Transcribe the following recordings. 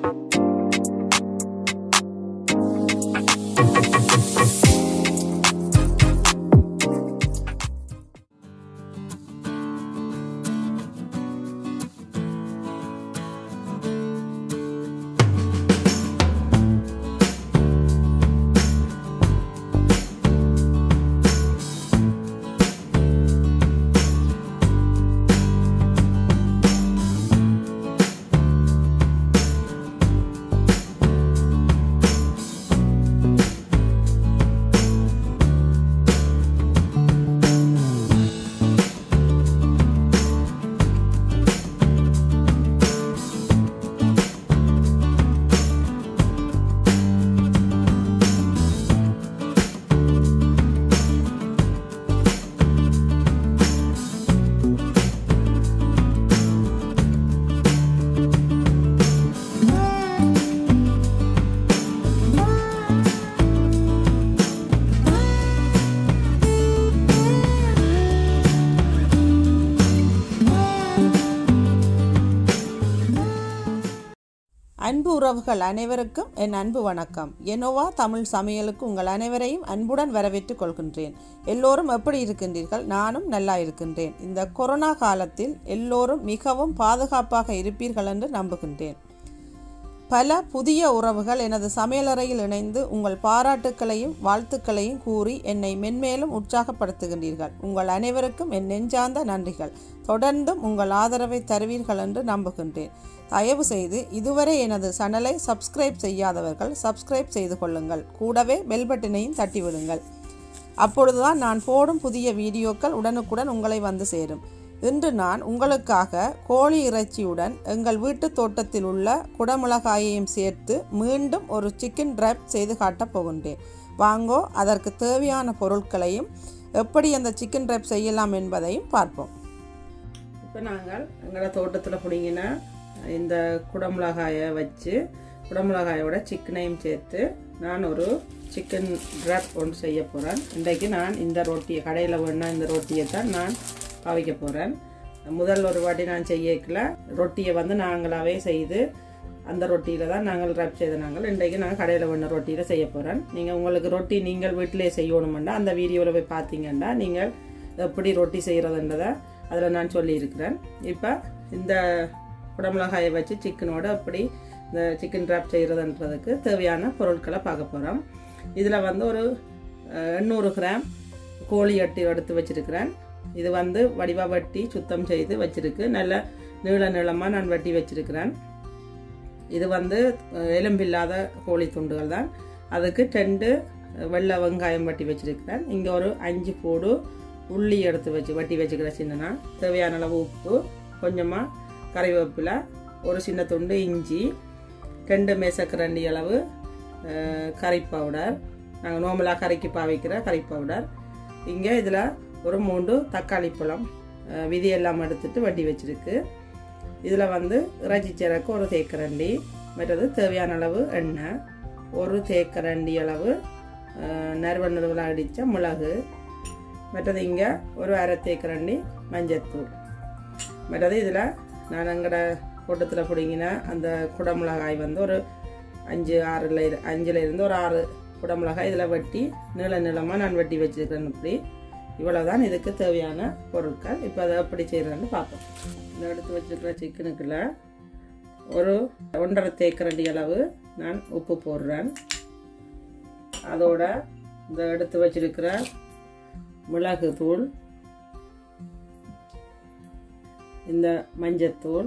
அன்பு உறவுகள் அனைவருக்கும் என் அன்பு வணக்கம் எனோவா தமிழ் சமையலுக்கு உங்கள் அனைவரையும் அன்புடன் வரவேற்றுக் கொள்கின்றேன் எல்லோரும் எப்படி இருக்கின்றீர்கள் நானும் நல்லா இருக்கின்றேன் இந்த கொரோனா காலத்தில் எல்லோரும் மிகவும் பாதுகாப்பாக இருப்பீர்கள் என்று நம்புகின்றேன் பல புதிய உறவுகள் எனது சமையலறையில் இணைந்து உங்கள் பாராட்டுக்களையும் வாழ்த்துக்களையும் கூறி என்னை மென்மேலும் உற்சாகப்படுத்துகின்றீர்கள் உங்கள் அனைவருக்கும் என் நெஞ்சார்ந்த நன்றிகள் தொடர்ந்தும் உங்கள் ஆதரவை தருவீர்கள் என்று நம்புகின்றேன் தயவு செய்து இதுவரை எனது சேனலை சப்ஸ்கிரைப் செய்யாதவர்கள் சப்ஸ்கிரைப் செய்து கொள்ளுங்கள் கூடவே பெல் பட்டனையும் தட்டிவிடுங்கள் அப்பொழுதுதான் நான் போடும் புதிய வீடியோக்கள் உடனுக்குடன் உங்களை வந்து சேரும் இன்று நான் உங்களுக்காக கோழி இறைச்சியுடன் எங்கள் வீட்டு தோட்டத்தில் உள்ள குடமிளகாயையும் சேர்த்து மீண்டும் ஒரு சிக்கன் ட்ராப் செய்து காட்டப் போகின்றேன் வாங்கோ அதற்கு தேவையான பொருட்களையும் எப்படி அந்த சிக்கன் ட்ராப் செய்யலாம் என்பதையும் பார்ப்போம் இப்போ நாங்கள் எங்களோட தோட்டத்தில் பிடிங்கின இந்த குடமிளகாயை வச்சு குடமிளகாயோட சிக்கனையும் சேர்த்து நான் ஒரு சிக்கன் ட்ராப் ஒன்று செய்ய போகிறேன் இன்றைக்கு நான் இந்த ரொட்டியை கடையில் வேணா இந்த ரொட்டியை தான் நான் பாவிக்க போகிறேன் முதல் ஒரு வாட்டி நான் செய்யக்கல ரொட்டியை வந்து நாங்களாவே செய்து அந்த ரொட்டியில் தான் நாங்கள் ரப் செய்த நாங்கள் இன்றைக்கு நான் கடையில் வேண ரொட்டியில் செய்ய போகிறேன் நீங்கள் உங்களுக்கு ரொட்டி நீங்கள் வீட்டிலே செய்யணுமெண்டா அந்த வீடியோவில் போய் பார்த்தீங்கன்னா நீங்கள் எப்படி ரொட்டி செய்கிறதுன்றதை அதில் நான் சொல்லியிருக்கிறேன் இப்போ இந்த குடமிளகாயை வச்சு சிக்கனோட எப்படி இந்த சிக்கன் ட்ராப் செய்கிறதுன்றதுக்கு தேவையான பொருட்களை பார்க்க போகிறோம் இதில் வந்து ஒரு எண்ணூறு கிராம் கோழி அட்டி எடுத்து வச்சுருக்கிறேன் இது வந்து வடிவா வட்டி சுத்தம் செய்து வச்சிருக்கு நல்ல நீள நீளமாக நான் வெட்டி வச்சிருக்கிறேன் இது வந்து எலும்பில்லாத கோழி துண்டுகள் தான் அதுக்கு ரெண்டு வெள்ளை வெங்காயம் வட்டி வச்சிருக்கிறேன் இங்கே ஒரு அஞ்சு போடு உள்ளி எடுத்து வச்சு வட்டி வச்சுக்கிறேன் சின்னனா தேவையான அளவு உப்பு கொஞ்சமாக கறிவேப்பிலை ஒரு சின்ன துண்டு இஞ்சி ரெண்டு மேசக்கரண்டி அளவு கறி பவுடர் நாங்கள் நோமலாக கறிக்கு பாவிக்கிற கறி பவுடர் இங்கே இதில் ஒரு மூன்று தக்காளி பழம் விதியெல்லாம் எடுத்துட்டு வட்டி வச்சிருக்கு இதில் வந்து இறைச்சி சிறக்கு ஒரு தேக்கரண்டி மற்றது தேவையான அளவு எண்ணெய் ஒரு தேக்கரண்டி அளவு நறுவ நறுவலாக அடித்த மிளகு மற்றது இங்கே ஒரு அரை தேக்கரண்டி மஞ்சத்தூள் மற்றது இதில் நான் எங்கட கூட்டத்தில் பிடிங்கின அந்த குடமிளகாய் வந்து ஒரு அஞ்சு ஆறுல அஞ்சுல இருந்து ஒரு ஆறு குடமிளகாய் இதில் வெட்டி நீள நீளமாக நான் வெட்டி வச்சுருக்கிறேன் இப்படி இவ்வளோதான் இதுக்கு தேவையான பொருட்கள் இப்போ அதை எப்படி செய்கிறேன்னு பார்ப்போம் இந்த எடுத்து வச்சுருக்கிற சிக்கனுக்குள்ள ஒரு ஒன்றரை தேக்கரண்டி அளவு நான் உப்பு போடுறேன் அதோட இந்த எடுத்து வச்சிருக்கிற மிளகு தூள் இந்த மஞ்சத்தூள்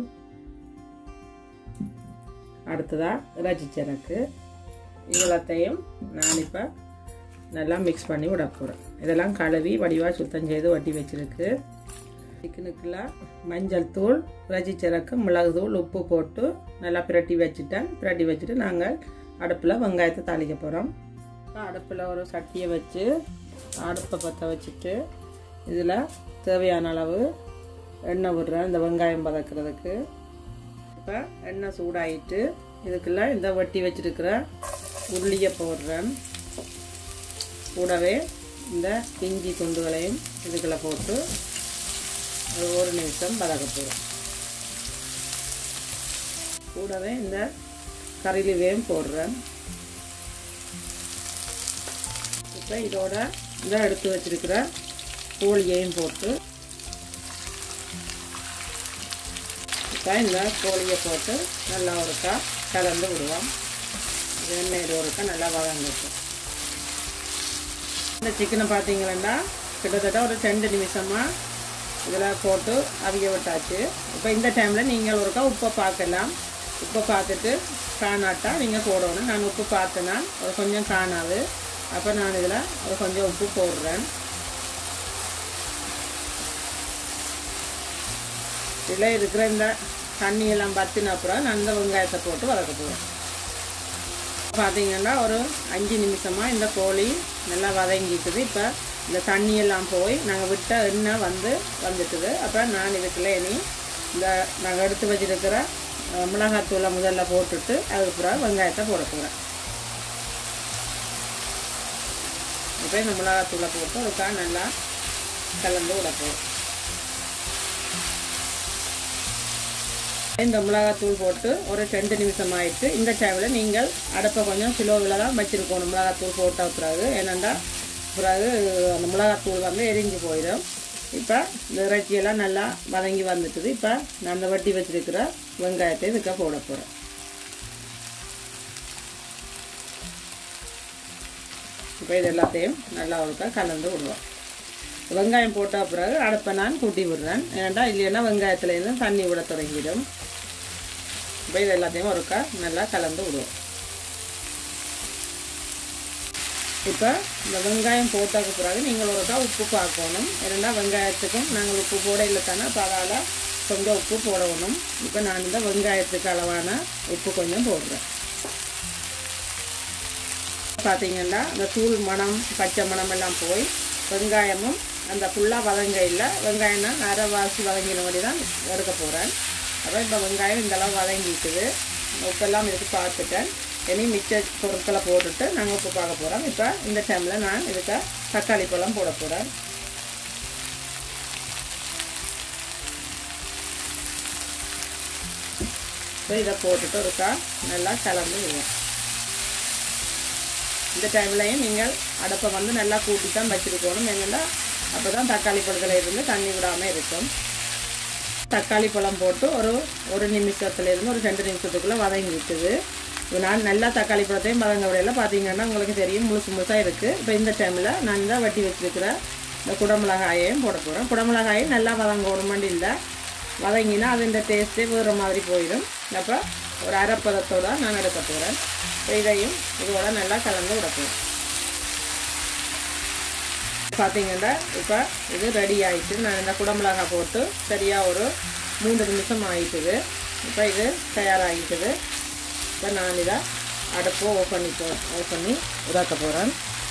அடுத்ததாக இறைச்சி சரக்கு இவ்வளத்தையும் நான் இப்போ நல்லா மிக்ஸ் பண்ணி விட போகிறேன் இதெல்லாம் கழுவி வடிவாக சுத்தம் செய்து வட்டி வச்சிருக்கு சிக்கனுக்குள்ள மஞ்சள் தூள் இறைச்சி சரக்கு மிளகு தூள் உப்பு போட்டு நல்லா பிரட்டி வச்சுட்டேன் பிரட்டி வச்சுட்டு நாங்கள் அடுப்பில் வெங்காயத்தை தாளிக்க போகிறோம் அடுப்பில் ஒரு சட்டியை வச்சு அடுப்பை பற்ற வச்சுட்டு இதில் தேவையான அளவு எண்ணெய் விடுறேன் இந்த வெங்காயம் பதக்கிறதுக்கு இப்போ எண்ணெய் சூடாயிட்டு இதுக்குள்ள இந்த வட்டி வச்சிருக்கிற உருளியை போடுறேன் கூடவே இந்த இஞ்சி துண்டுகளையும் இதுக்குள்ள போட்டு ஒரு ஒரு நிமிஷம் பதக்க போகிறோம் கூடவே இந்த கறிலிவையும் போடுறேன் இப்போ இதோட இந்த எடுத்து வச்சிருக்கிற கோழியையும் போட்டு இப்போ இந்த கோழியை போட்டு நல்லா ஒருக்கா கலந்து விடுவோம் எண்ணெயில் ஒருக்கா நல்லா வதங்கிட்டு இந்த சிக்கனை பார்த்தீங்கன்னா கிட்டத்தட்ட ஒரு ரெண்டு நிமிஷமாக இதில் போட்டு அவிய விட்டாச்சு இப்போ இந்த டைமில் நீங்கள் ஒருக்கா உப்பை பார்க்கலாம் உப்பை பார்த்துட்டு காணாட்டா நீங்கள் போடணும் நான் உப்பு பார்த்தேன்னா ஒரு கொஞ்சம் காணாது அப்போ நான் இதில் ஒரு கொஞ்சம் உப்பு போடுறேன் இதில் இருக்கிற இந்த தண்ணியெல்லாம் பற்றின அப்புறம் நான் இந்த வெங்காயத்தை போட்டு வதக்க போகிறேன் பார்த்தீங்கன்னா ஒரு அஞ்சு நிமிஷமாக இந்த கோழி நல்லா வதங்கிட்டுது இப்போ இந்த தண்ணியெல்லாம் போய் நாங்கள் விட்ட எண்ணெய் வந்து வந்துட்டுது அப்போ நான் இதுக்குள்ள இனி இந்த நாங்கள் எடுத்து வச்சிருக்கிற அஹ், மிளகாத்தூளை முதல்ல போட்டுட்டு அதுக்கப்புறம் வெங்காயத்தை போட போகிறேன் இப்போ இந்த மிளகாத்தூளை போட்டு அதுக்காக நல்லா கலந்து விட போகிறோம் இந்த மிளகாத்தூள் போட்டு ஒரு ரெண்டு நிமிஷம் ஆயிடுச்சு இந்த டைமில் நீங்கள் அடுப்பை கொஞ்சம் சிலோவில் தான் வச்சுருக்கணும் மிளகாத்தூள் போட்ட பிறகு ஏனெண்டா பிறகு அந்த மிளகாத்தூள் வந்து எரிஞ்சு போயிடும் இப்போ இந்த இறைச்சியெல்லாம் நல்லா வதங்கி வந்துட்டுது இப்போ நான் அந்த வட்டி வச்சிருக்கிற வெங்காயத்தை இதுக்க போட போகிறேன் இப்போ இது எல்லாத்தையும் நல்லா ஒருக்கா கலந்து விடுவோம் வெங்காயம் போட்ட பிறகு அடுப்பை நான் கூட்டி விடுறேன் ஏன்டா இல்லைன்னா வெங்காயத்துலேருந்து தண்ணி விட தொடங்கிடும் இப்போ இது எல்லாத்தையும் ஒருக்கா நல்லா கலந்து விடுவோம் இப்போ இந்த வெங்காயம் போட்டதுக்கு பிறகு நீங்கள் ஒருக்கா உப்பு பார்க்கணும் ஏன்னா வெங்காயத்துக்கும் நாங்கள் உப்பு போட இல்லை தானே அப்போ அதால் கொஞ்சம் உப்பு போடணும் இப்போ நான் இந்த வெங்காயத்துக்கு அளவான உப்பு கொஞ்சம் போடுறேன் பார்த்தீங்கன்னா இந்த தூள் மணம் பச்சை மணம் எல்லாம் போய் வெங்காயமும் அந்த ஃபுல்லாக வதங்க இல்லை வெங்காயம்னா அரைவாசி வதங்கினபடி தான் எடுக்க போகிறேன் அப்போ இப்போ வெங்காயம் இந்தளவு வதங்கிட்டுது உப்பெல்லாம் இதுக்கு பார்த்துட்டேன் இனி மிச்ச பொருட்களை போட்டுட்டு நாங்கள் உப்பு பார்க்க போகிறோம் இப்போ இந்த டைமில் நான் இதுக்கு தக்காளி பழம் போட போகிறேன் இப்போ இதை போட்டுட்டு ஒருக்கா நல்லா கலந்து விடுவோம் இந்த டைம்லையும் நீங்கள் அடுப்பை வந்து நல்லா கூட்டி தான் வச்சுருக்கணும் என்னென்னா அப்போ தான் தக்காளி பழத்தில் இருந்து தண்ணி விடாமல் இருக்கும் தக்காளி பழம் போட்டு ஒரு ஒரு நிமிஷத்துலேருந்து ஒரு ரெண்டு நிமிஷத்துக்குள்ளே வதங்கிட்டுது இப்போ நான் நல்லா தக்காளி பழத்தையும் வதங்க விடையில பார்த்தீங்கன்னா உங்களுக்கு தெரியும் முழுசு முழுசாக இருக்குது இப்போ இந்த டைமில் நான் இந்த வட்டி வச்சுருக்கிற இந்த குடமிளகாயையும் போட போகிறேன் குடமிளகாயும் நல்லா வதங்கணுமாண்டி இல்லை வதங்கினா அது இந்த டேஸ்ட்டே வேறு மாதிரி போயிடும் அப்போ ஒரு அரைப்பதத்தோட நான் எடுக்க போகிறேன் இதையும் இதோட நல்லா கலந்து விட போகிறேன் பார்த்தீங்கன்னா இப்போ இது ரெடி ஆயிட்டு நான் இந்த குடமிளகாய் போட்டு சரியாக ஒரு மூன்று நிமிஷம் ஆயிட்டுது இப்போ இது தயாராகிட்டுது இப்போ நான் இதை அடுப்பை ஓப்பன் பண்ணி போ ஓப்பன் பண்ணி உதாக்க போகிறேன்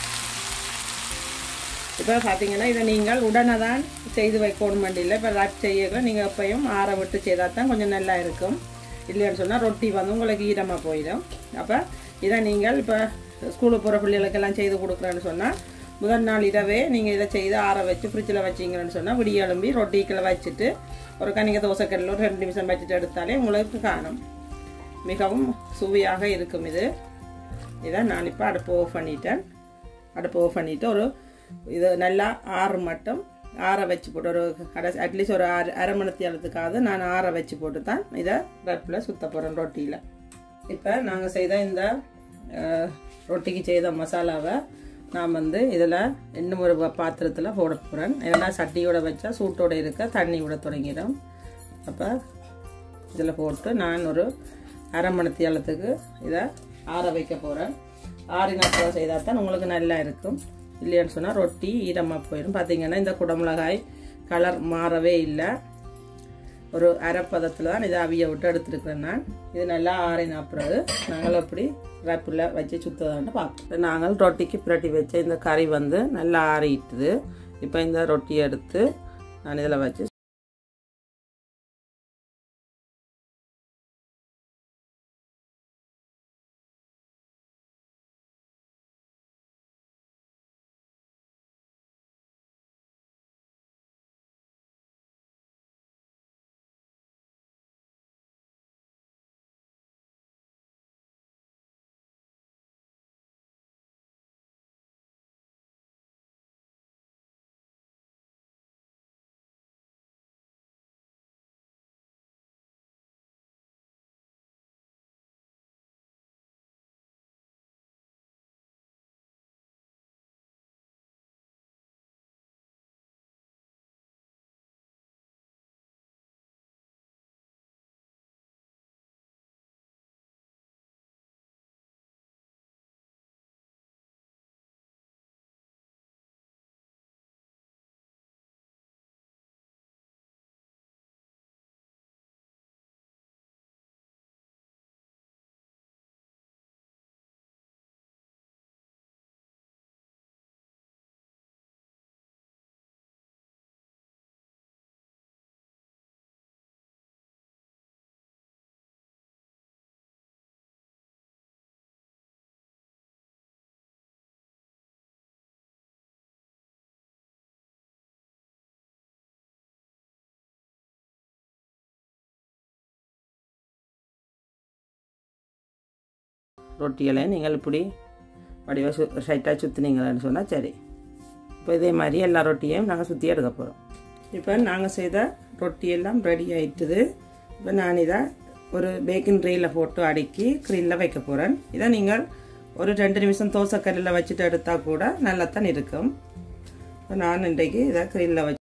இப்போ பார்த்தீங்கன்னா இதை நீங்கள் உடனே தான் செய்து வைக்கணும் வண்டியில் இப்போ ராப் செய்யல நீங்கள் எப்பயும் ஆற விட்டு செய்தால் தான் கொஞ்சம் நல்லா இருக்கும் இல்லைன்னு சொன்னால் ரொட்டி வந்து உங்களுக்கு ஈரமாக போயிடும் அப்போ இதை நீங்கள் இப்போ ஸ்கூலுக்கு போகிற பிள்ளைகளுக்கெல்லாம் செய்து கொடுக்குறேன்னு சொன்னால் முதல் நாள் இரவே நீங்கள் இதை செய்து ஆற வச்சு ஃப்ரிட்ஜில் வச்சிங்கன்னு சொன்னால் விடிய எழும்பி ரொட்டிக்கில் வச்சுட்டு ஒரு கணிக தோசைக்கல்லில் ஒரு ரெண்டு நிமிஷம் வச்சுட்டு எடுத்தாலே உங்களுக்கு காணும் மிகவும் சுவையாக இருக்கும் இது இதை நான் இப்போ அடுப்பு ஆஃப் பண்ணிட்டேன் அடுப்பு ஆஃப் பண்ணிவிட்டு ஒரு இது நல்லா ஆறு மட்டும் ஆற வச்சு போட்டு ஒரு அரை அட்லீஸ்ட் ஒரு அரை அரை மணி நேரத்துக்காவது நான் ஆற வச்சு போட்டு தான் இதை ரப்பில் சுத்த போகிறேன் ரொட்டியில் இப்போ நாங்கள் செய்த இந்த அஹ், ரொட்டிக்கு செய்த மசாலாவை நான் வந்து இதில் இன்னும் ஒரு பாத்திரத்தில் போட போகிறேன் ஏன்னா சட்டியோட வச்சா சூட்டோட இருக்க தண்ணி விட தொடங்கிடும் அப்போ இதில் போட்டு நான் ஒரு அரை மணி நேரத்துக்கு இதை ஆற வைக்க போகிறேன் ஆறினப்புறம் செய்தால் தான் உங்களுக்கு நல்லா இருக்கும் இல்லைன்னு சொன்னால் ரொட்டி ஈரமாக போயிடும் பார்த்தீங்கன்னா இந்த குடமிளகாய் கலர் மாறவே இல்லை ஒரு அரைப்பதத்தில் தான் இதை அவிய விட்டு எடுத்துருக்குறேன் நான் இது நல்லா ஆறின பிறகு நாங்கள் அப்படி ரப்பில் வச்சு சுத்ததான்னு பார்ப்போம் நாங்கள் ரொட்டிக்கு புரட்டி வச்ச இந்த கறி வந்து நல்லா ஆறிட்டுது இப்போ இந்த ரொட்டியை எடுத்து நான் இதில் வச்சு ரொட்டிகளை நீங்கள் இப்படி வடிவாக சு ரைட்டாக சுற்றுனீங்களான்னு சொன்னால் சரி இப்போ இதே மாதிரி எல்லா ரொட்டியையும் நாங்கள் சுற்றி எடுக்க போகிறோம் இப்போ நாங்கள் செய்த ரொட்டி எல்லாம் ரெடி ஆயிட்டுது இப்போ நான் இதை ஒரு பேக்கிங் ட்ரேயில் போட்டு அடுக்கி க்ரீனில் வைக்க போகிறேன் இதை நீங்கள் ஒரு ரெண்டு நிமிஷம் தோசைக்கல்லில் வச்சுட்டு எடுத்தால் கூட நல்லா தான் இருக்கும் இப்போ நான் இன்றைக்கு இதை க்ரீனில் வச்சு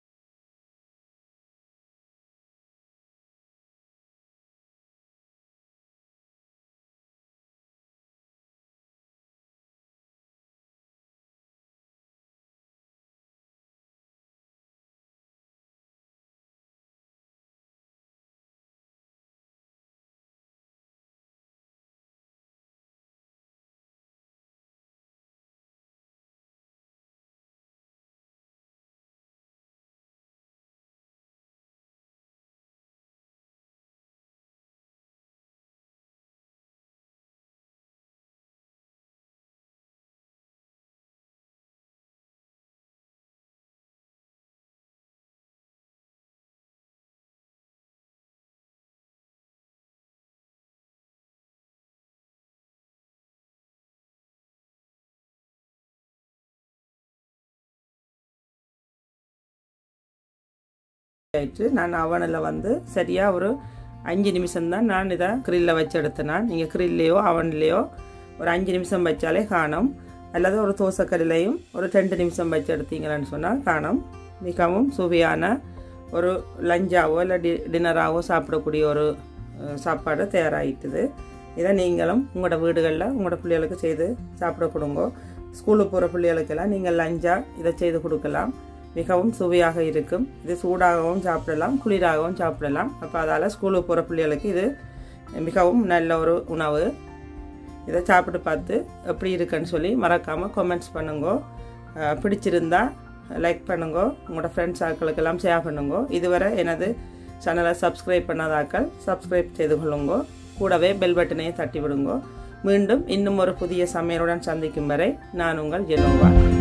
ஆயிட்டு நான் அவனில் வந்து சரியாக ஒரு அஞ்சு நிமிஷம் தான் நான் இதை க்ரில்லில் வச்சு எடுத்தேன் நீங்கள் க்ரில்லையோ அவன்லேயோ ஒரு அஞ்சு நிமிஷம் வச்சாலே காணும் அல்லது ஒரு தோசைக்கல்லையும் ஒரு ரெண்டு நிமிஷம் வச்சு எடுத்தீங்களான்னு சொன்னால் காணும் மிகவும் சுவையான ஒரு லஞ்சாவோ இல்லை டி டின்னராகவோ சாப்பிடக்கூடிய ஒரு சாப்பாடு தயாராகிட்டுது இதை நீங்களும் உங்களோட வீடுகளில் உங்களோட பிள்ளைகளுக்கு செய்து சாப்பிட கொடுங்க ஸ்கூலுக்கு போகிற பிள்ளைகளுக்கெல்லாம் நீங்கள் லஞ்சாக இதை செய்து கொடுக்கலாம் மிகவும் சுவையாக இருக்கும் இது சூடாகவும் சாப்பிடலாம் குளிராகவும் சாப்பிடலாம் அப்போ அதால் ஸ்கூலுக்கு போகிற பிள்ளைகளுக்கு இது மிகவும் நல்ல ஒரு உணவு இதை சாப்பிட்டு பார்த்து எப்படி இருக்குன்னு சொல்லி மறக்காமல் கமெண்ட்ஸ் பண்ணுங்க பிடிச்சிருந்தா லைக் பண்ணுங்க உங்களோட ஃப்ரெண்ட்ஸ் ஆக்களுக்கெல்லாம் ஷேர் பண்ணுங்க இதுவரை எனது சேனலை சப்ஸ்கிரைப் பண்ணாதாக்கள் சப்ஸ்கிரைப் செய்து கொள்ளுங்க கூடவே பெல் பட்டனையும் தட்டி விடுங்க மீண்டும் இன்னும் ஒரு புதிய சமையலுடன் சந்திக்கும் வரை நான் உங்கள் ஜெனோவா